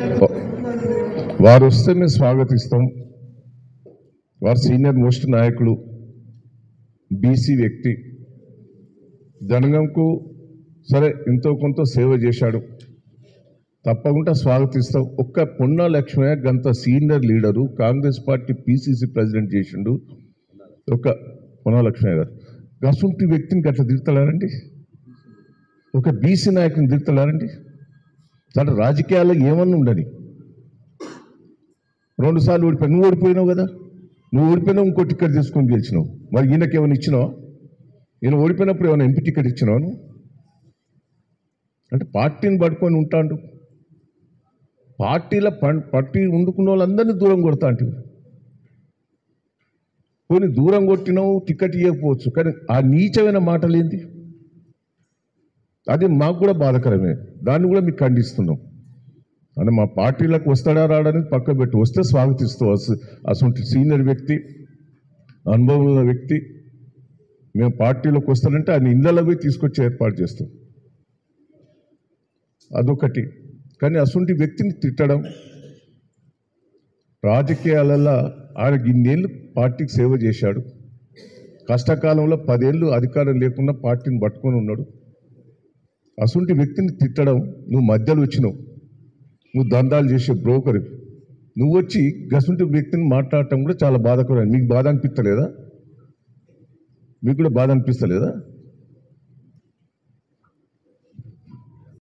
వారు వస్తే మేము స్వాగతిస్తాం వారు సీనియర్ మోస్ట్ నాయకులు బీసీ వ్యక్తి జనగంకు సరే ఎంతో కొంత సేవ చేశాడు తప్పకుండా స్వాగతిస్తాం ఒక్క పొన్నా లక్ష్మయ్య గంత senior leader Congress party PCC president చేసిండు ఒక పొన్నా లక్ష్మయ్య గారు గసుంటి వ్యక్తిని గట్ల తిడతలేరండి ఒక బీసీ నాయకుని తిడతలేరండి తన రాజకీయాల్లో ఏమన్నా ఉండని రెండు సార్లు ఓడిపోయి నువ్వు ఓడిపోయినావు కదా నువ్వు ఓడిపోయినావు ఇంకో టికెట్ తీసుకొని గెలిచినావు మరి ఈయనకి ఏమైనా ఇచ్చినావా ఈయన ఓడిపోయినప్పుడు ఏమైనా ఎంపీ టికెట్ ఇచ్చినావా నువ్వు అంటే పార్టీని పట్టుకొని ఉంటాడు పార్టీల పం- పార్టీ వండుకున్న వాళ్ళందరినీ దూరం కొడతా అంటే పోనీ దూరం కొట్టినావు టికెట్ ఇవ్వకపోవచ్చు కానీ ఆ నీచమైన మాటలు ఏంటి అది మాకు కూడా బాధకరమే దాన్ని కూడా మీకు ఖండిస్తున్నాం అంటే మా పార్టీలకు వస్తాడా రాడని పక్క పెట్టి వస్తే స్వాగతిస్తూ అసలు సీనియర్ వ్యక్తి అనుభవం ఉన్న వ్యక్తి మేము పార్టీలోకి వస్తానంటే ఆయన ఇళ్ళలో పోయి తీసుకొచ్చి ఏర్పాటు చేస్తాం అదొకటి కానీ అసలు వ్యక్తిని తిట్టడం రాజకీయాలలో ఆయన ఇన్నేళ్ళు పార్టీకి సేవ చేశాడు కష్టకాలంలో పదేళ్ళు అధికారం లేకుండా పార్టీని పట్టుకొని ఉన్నాడు అసలు వ్యక్తిని తిట్టడం నువ్వు మధ్యలో వచ్చినావు నువ్వు దందాలు చేసే బ్రోకర్ నువ్వు వచ్చి గసుంటి వ్యక్తిని మాట్లాడటం కూడా చాలా బాధకరం మీకు బాధ అనిపిస్తలేదా మీకు కూడా బాధ అనిపిస్తలేదా